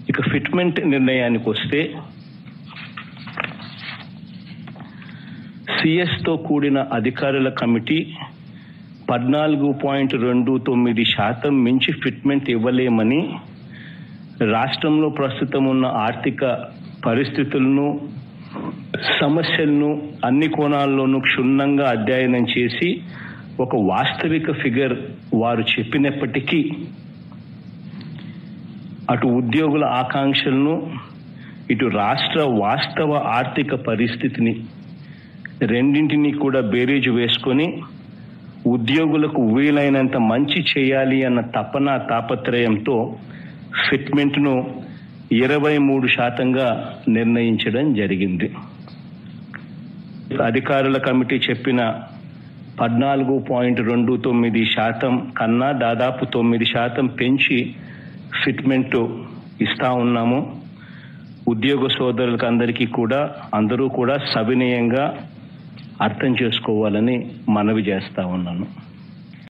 ఇక ఫిట్మెంట్ నిర్ణయానికి వస్తే సిఎస్ తో కూడిన అధికారుల కమిటీ పద్నాలుగు పాయింట్ రెండు తొమ్మిది శాతం మించి ఫిట్మెంట్ ఇవ్వలేమని రాష్ట్రంలో ప్రస్తుతం ఉన్న ఆర్థిక పరిస్థితులను సమస్యలను అన్ని కోణాల్లోనూ క్షుణ్ణంగా అధ్యయనం చేసి ఒక వాస్తవిక ఫిగర్ వారు చెప్పినప్పటికీ అటు ఉద్యోగుల ఆకాంక్షలను ఇటు రాష్ట్ర వాస్తవ ఆర్థిక పరిస్థితిని రెండింటినీ కూడా బేరీజు వేసుకొని ఉద్యోగులకు వీలైనంత మంచి చేయాలి అన్న తపన తాపత్రయంతో ఫిట్మెంట్ను ఇరవై మూడు శాతంగా నిర్ణయించడం జరిగింది అధికారుల కమిటీ చెప్పిన పద్నాలుగు పాయింట్ రెండు తొమ్మిది శాతం కన్నా దాదాపు తొమ్మిది శాతం పెంచి ఫిట్మెంట్ ఇస్తా ఉన్నాము ఉద్యోగ సోదరులకు అందరికీ కూడా అందరూ కూడా సవినయంగా అర్థం చేసుకోవాలని మనవి చేస్తా ఉన్నాను